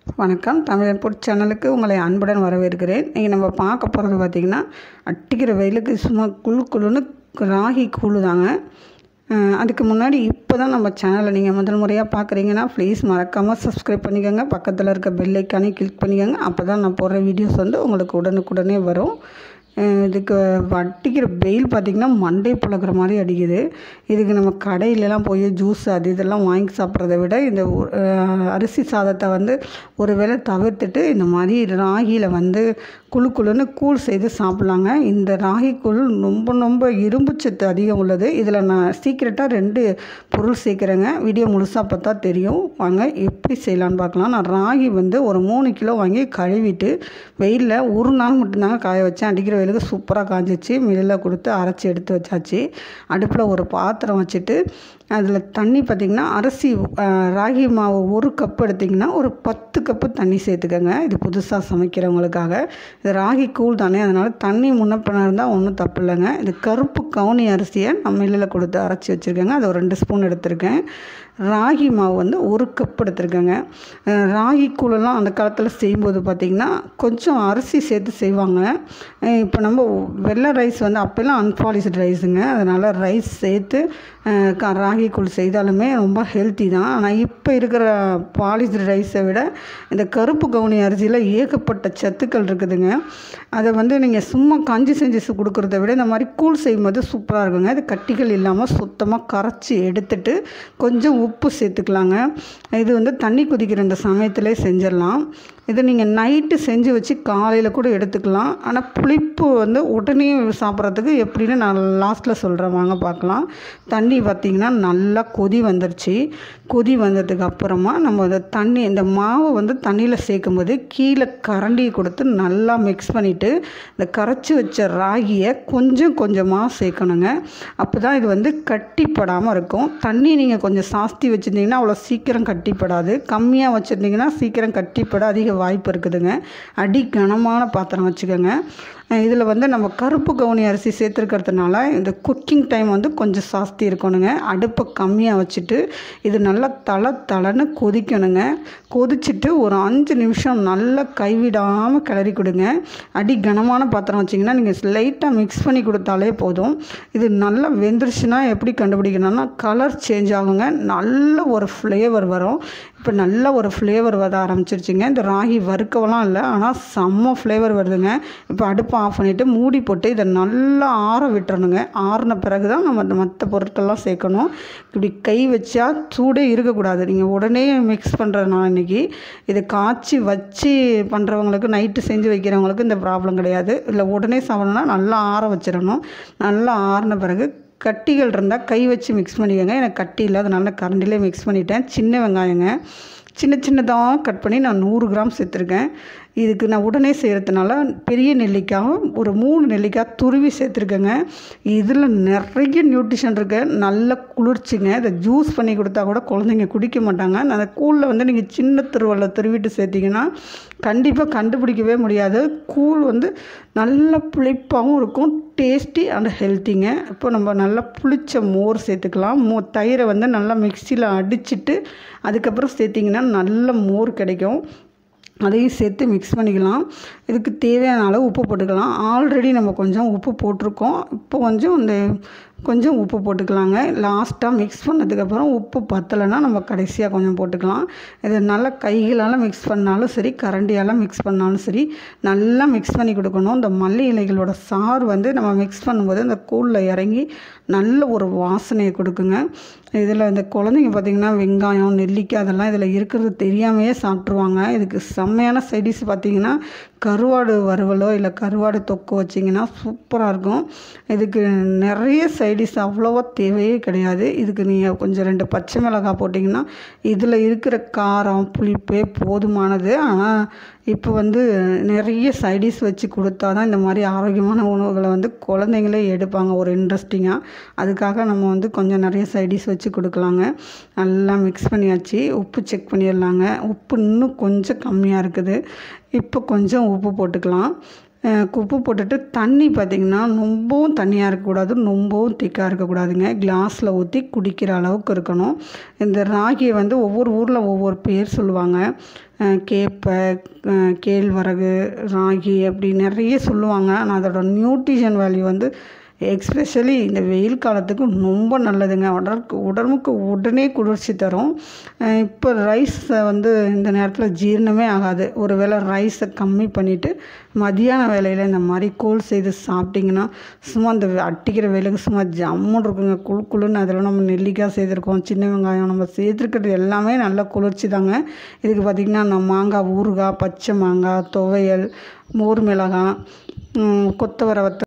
வணக்கம் தமிழன் பொட் சேனலுக்கு உங்களை அன்புடன் வரவேற்கிறேன் இன்றைக்கி நம்ம பார்க்க போகிறது பார்த்திங்கன்னா அட்டிக்கிற வெயிலுக்கு சும்மா குழு குழுன்னு ராகி கூழு தாங்க அஹ் அதுக்கு முன்னாடி இப்போ தான் நம்ம சேனலை நீங்கள் முதல் முறையாக பார்க்குறீங்கன்னா ப்ளீஸ் மறக்காமல் சப்ஸ்கிரைப் பண்ணிக்கோங்க பக்கத்தில் இருக்க பெல் ஐக்கானே கிளிக் பண்ணிக்கோங்க அப்போ தான் நான் போடுற வீடியோஸ் வந்து உங்களுக்கு உடனுக்குடனே வரும் அஹ் இதுக்கு அடிக்கிற வெயில் பார்த்திங்கன்னா மண்டை புழக்கிற மாதிரி அடிக்குது இதுக்கு நம்ம கடையிலலாம் போய் ஜூஸ் அது இதெல்லாம் வாங்கி சாப்பிட்றத விட இந்த ஒ- அஹ் அரிசி சாதத்தை வந்து ஒரு வேளை தவிர்த்துட்டு இந்த மாதிரி ராகியில் வந்து குழு குழுன்னு கூழ் செய்து சாப்பிட்லாங்க இந்த ராகி கூழ் ரொம்ப ரொம்ப இரும்பு சத்து அதிகம் உள்ளது இதில் நான் சீக்கிரட்டாக ரெண்டு பொருள் சேர்க்குறேங்க வீடியோ முழுசாக பார்த்தா தெரியும் வாங்க எப்படி செய்யலான்னு பார்க்கலாம் நான் ராகி வந்து ஒரு மூணு கிலோ வாங்கி கழுவிட்டு வெயிலில் ஒரு நாள் மட்டும்தாங்க காய வச்சேன் அடிக்கிற வெயிலுக்கு சூப்பராக காஞ்சிச்சு மில்லில் கொடுத்து அரைச்சி எடுத்து வச்சாச்சு அடுப்பில் ஒரு பாத்திரம் வச்சுட்டு அதில் தண்ணி பார்த்திங்கன்னா அரிசி அஹ், ராகி மாவு ஒரு கப் எடுத்திங்கன்னா ஒரு பத்து கப்பு தண்ணி சேர்த்துக்கோங்க இது புதுசாக சமைக்கிறவங்களுக்காக இது ராகி கூழ் தானே அதனால் தண்ணி முன்னப்பின இருந்தால் ஒன்றும் தப்பு இல்லைங்க இது கருப்பு கவுனி அரிசியை நான் மில்லில் கொடுத்து அரைச்சி வச்சுருக்கேங்க அது ஒரு ரெண்டு ஸ்பூன் எடுத்திருக்கேன் ராகி மாவு வந்து ஒரு கப் எடுத்திருக்கேங்க அஹ், ராகி கூழெல்லாம் அந்த காலத்தில் செய்யும்போது பார்த்திங்கன்னா கொஞ்சம் அரிசி சேர்த்து செய்வாங்க அஹ், இப்போ நம்ம வெள்ளை ரைஸ் வந்து அப்போல்லாம் அன்பாலிஷ்டு ரைஸுங்க அதனால் ரைஸ் சேர்த்து அஹ், க- ராகி கூழ் செய்தாலுமே ரொம்ப ஹெல்த்தி தான் ஆனால் இப்போ இருக்கிற பாலிஷ்டு ரைஸை விட இந்த கருப்பு கவுனி அரிசியில் ஏகப்பட்ட சத்துக்கள் இருக்குதுங்க அதை வந்து நீங்கள் சும்மா கஞ்சி செஞ்சு சு- கொடுக்கறத விட இந்த மாதிரி கூழ் செய்யும்போது சூப்பராக இருக்குங்க இது கட்டிகள் இல்லாமல் சுத்தமாக கரைச்சி எடுத்துட்டு கொஞ்சம் உப்பு சேர்த்துக்கலாங்க இது வந்து தண்ணி கொதிக்கிற இந்த சமயத்திலே செஞ்சிடலாம் இது நீங்கள் நைட்டு செஞ்சு வச்சு காலையில் கூட எடுத்துக்கலாம் ஆனால் புளிப்பு வந்து உடனே சாப்பிட்றதுக்கு எப்படின்னு நான் லாஸ்ட்டில் சொல்கிறேன் வாங்க பார்க்கலாம் தண்ணி பார்த்திங்கன்னா நல்லா கொதி வந்துருச்சு கொதி வந்ததுக்கு அப்புறமா நம்ம இந்த தண்ணி இந்த மாவை வந்து தண்ணியில் சேர்க்கும்போது கீழே கரண்டியை கொடுத்து நல்லா மிக்ஸ் பண்ணிவிட்டு இந்த கரைச்சி வச்ச ராகியை கொஞ்சம் கொஞ்சமாக சேர்க்கணுங்க அப்போ தான் இது வந்து கட்டிப்படாமல் இருக்கும் தண்ணி நீங்கள் கொஞ்சம் சாஸ்தி வச்சுருந்தீங்கன்னா அவ்வளோ சீக்கிரம் கட்டிப்படாது கம்மியாக வச்சுருந்தீங்கன்னா சீக்கிரம் கட்டிப்பட அதிக வாய்ப்பு இருக்குதுங்க அடி கனமான பாத்திரம் வச்சுக்கோங்க இதில் வந்து நம்ம கருப்பு கவுனி அரிசி சேர்த்துருக்கிறதுனால இந்த குக்கிங் டைம் வந்து கொஞ்சம் சாஸ்தி இருக்கணுங்க அடுப்பை கம்மியாக வச்சுட்டு இது நல்லா தலை தலைன்னு கொதிக்கணுங்க கொதிச்சுட்டு ஒரு அஞ்சு நிமிஷம் நல்லா கைவிடாமல் கிளறி கொடுங்க அடி கனமான பாத்திரம் வச்சிங்கன்னா நீங்கள் லைட்டாக மிக்ஸ் பண்ணி கொடுத்தாலே போதும் இது நல்லா வெந்துருச்சுன்னா எப்படி கண்டுபிடிக்கணும்னா கலர் சேஞ்ச் ஆகுங்க நல்ல ஒரு ஃப்ளேவர் வரும் இப்போ நல்ல ஒரு ஃப்ளேவர் வர ஆரம்பிச்சிருச்சுங்க இந்த ராகி வறுக்கவெல்லாம் இல்லை ஆனால் செம்ம ஃப்ளேவர் வருதுங்க இப்போ அடுப்பை ஆஃப் பண்ணிவிட்டு மூடி போட்டு இதை நல்லா ஆற விட்டுறணுங்க ஆறின பிறகு தான் நம்ம அந்த மற்ற பொருட்கள்லாம் சேர்க்கணும் இப்படி கை வச்சா சூடே இருக்கக்கூடாது நீங்கள் உடனே மிக்ஸ் பண்ணுறதுனால இன்றைக்கி இதை காய்ச்சி வச்சு பண்ணுறவங்களுக்கு நைட்டு செஞ்சு வைக்கிறவங்களுக்கு இந்த ப்ராப்ளம் கிடையாது இல்லை உடனே சாப்பிடணும்னா நல்லா ஆற வச்சிடணும் நல்லா ஆறின பிறகு கட்டிகள் இருந்தால் கை வச்சு மிக்ஸ் பண்ணிக்கோங்க எனக்கு கட்டி இல்லை அதனால கரண்டிலே மிக்ஸ் பண்ணிட்டேன் சின்ன வெங்காயங்க சின்ன சின்னதாக கட் பண்ணி நான் நூறு கிராம் சேர்த்துருக்கேன் இதுக்கு நான் உடனே செய்கிறதுனால பெரிய நெல்லிக்காயும் ஒரு மூணு நெல்லிக்காய் துருவி சேர்த்துருக்கேங்க இதில் நிறைய நியூட்ரிஷன் இருக்கு நல்ல குளிர்ச்சிங்க இதை ஜூஸ் பண்ணி கொடுத்தா கூட குழந்தைங்க குடிக்க மாட்டாங்க அந்த கூழில் வந்து நீங்கள் சின்ன திருவள்ள துருவிட்டு சேர்த்திங்கன்னா கண்டிப்பாக கண்டுபிடிக்கவே முடியாது கூழ் வந்து நல்ல புளிப்பாகவும் இருக்கும் டேஸ்டி அண்ட் ஹெல்த்திங்க இப்போ நம்ம நல்லா புளிச்ச மோர் சேர்த்துக்கலாம் மோ தயிரை வந்து நல்லா மிக்சியில் அடிச்சிட்டு அதுக்கப்புறம் சேர்த்திங்கன்னா நல்ல மோர் கிடைக்கும் அதையும் சேர்த்து மிக்ஸ் பண்ணிக்கலாம் இதுக்கு தேவையான அளவு உப்பு போட்டுக்கலாம் ஆல்ரெடி நம்ம கொஞ்சம் உப்பு போட்டிருக்கோம் இப்போ கொஞ்சம் இந்த கொஞ்சம் உப்பு போட்டுக்கலாங்க லாஸ்ட்டாக மிக்ஸ் பண்ணதுக்கப்புறம் உப்பு பத்தலைன்னா நம்ம கடைசியாக கொஞ்சம் போட்டுக்கலாம் இது நல்லா கைகளால் மிக்ஸ் பண்ணாலும் சரி கரண்டியால் மிக்ஸ் பண்ணாலும் சரி நல்லா மிக்ஸ் பண்ணி கொடுக்கணும் இந்த மல்லி இலைகளோட சாறு வந்து நம்ம மிக்ஸ் பண்ணும்போது இந்த கூழில் இறங்கி நல்ல ஒரு வாசனையை கொடுக்குங்க இதில் இந்த குழந்தைங்க பார்த்திங்கன்னா வெங்காயம் நெல்லிக்காய் அதெல்லாம் இதில் இருக்கிறது தெரியாமையே சாப்பிட்ருவாங்க இதுக்கு செம்மையான சைடிஷ் பார்த்திங்கன்னா கருவாடு வறுவலோ இல்லை கருவாடு தொக்கு வச்சிங்கன்னா சூப்பராக இருக்கும் இதுக்கு நிறைய சைடிஷ் அவ்வளோவா தேவையே கிடையாது இதுக்கு நீங்கள் கொஞ்சம் ரெண்டு பச்சை மிளகாய் போட்டிங்கன்னா இதில் இருக்கிற காரம் புளிப்பே போதுமானது ஆனால் இப்போ வந்து நிறைய சைடிஷ் வச்சு கொடுத்தா தான் இந்த மாதிரி ஆரோக்கியமான உணவுகளை வந்து குழந்தைங்களே எடுப்பாங்க ஒரு இன்ட்ரெஸ்டிங்காக அதுக்காக நம்ம வந்து கொஞ்சம் நிறைய சைடிஷ் வச்சு கொடுக்கலாங்க நல்லா மிக்ஸ் பண்ணியாச்சு உப்பு செக் பண்ணிடலாங்க உப்பு இன்னும் கொஞ்சம் கம்மியாக இருக்குது இப்போ கொஞ்சம் உப்பு போட்டுக்கலாம் அஹ் உப்பு போட்டுட்டு தண்ணி பார்த்திங்கன்னா ரொம்பவும் தண்ணியாக இருக்கக்கூடாது ரொம்பவும் திக்காக இருக்கக்கூடாதுங்க கிளாஸில் ஊற்றி குடிக்கிற அளவுக்கு இருக்கணும் இந்த ராகியை வந்து ஒவ்வொரு ஊரில் ஒவ்வொரு பேர் சொல்லுவாங்க அஹ் கேப்பை அஹ் கேழ்வரகு ராகி அப்படி நிறைய சொல்லுவாங்க ஆனால் அதோட நியூட்ரிஷன் வேல்யூ வந்து எக்ஸ்பெஷலி இந்த வெயில் காலத்துக்கு ரொம்ப நல்லதுங்க உடலுக்கு உடம்புக்கு உடனே குளிர்ச்சி தரும் அஹ் இப்போ ரைஸை வந்து இந்த நேரத்தில் ஜீரணமே ஆகாது ஒரு வேளை ரைஸை கம்மி பண்ணிவிட்டு மதியான வேலையில் இந்த மாதிரி கூழ் செய்து சாப்பிட்டிங்கன்னா சும்மா அந்த அட்டிக்கிற வெயிலுக்கு சும்மா ஜம்முன்னு இருக்குங்க குழு குழுன்னு அதில் நம்ம நெல்லிக்காய் செய்திருக்கோம் சின்ன வெங்காயம் நம்ம சேர்த்துருக்கிறது எல்லாமே நல்ல குளிர்ச்சி தாங்க இதுக்கு பார்த்திங்கன்னா நம்ம மாங்காய் ஊறுகாய் பச்சை மாங்காய் துவையல் மோர் மிளகாய் கொத்தவரை வத்த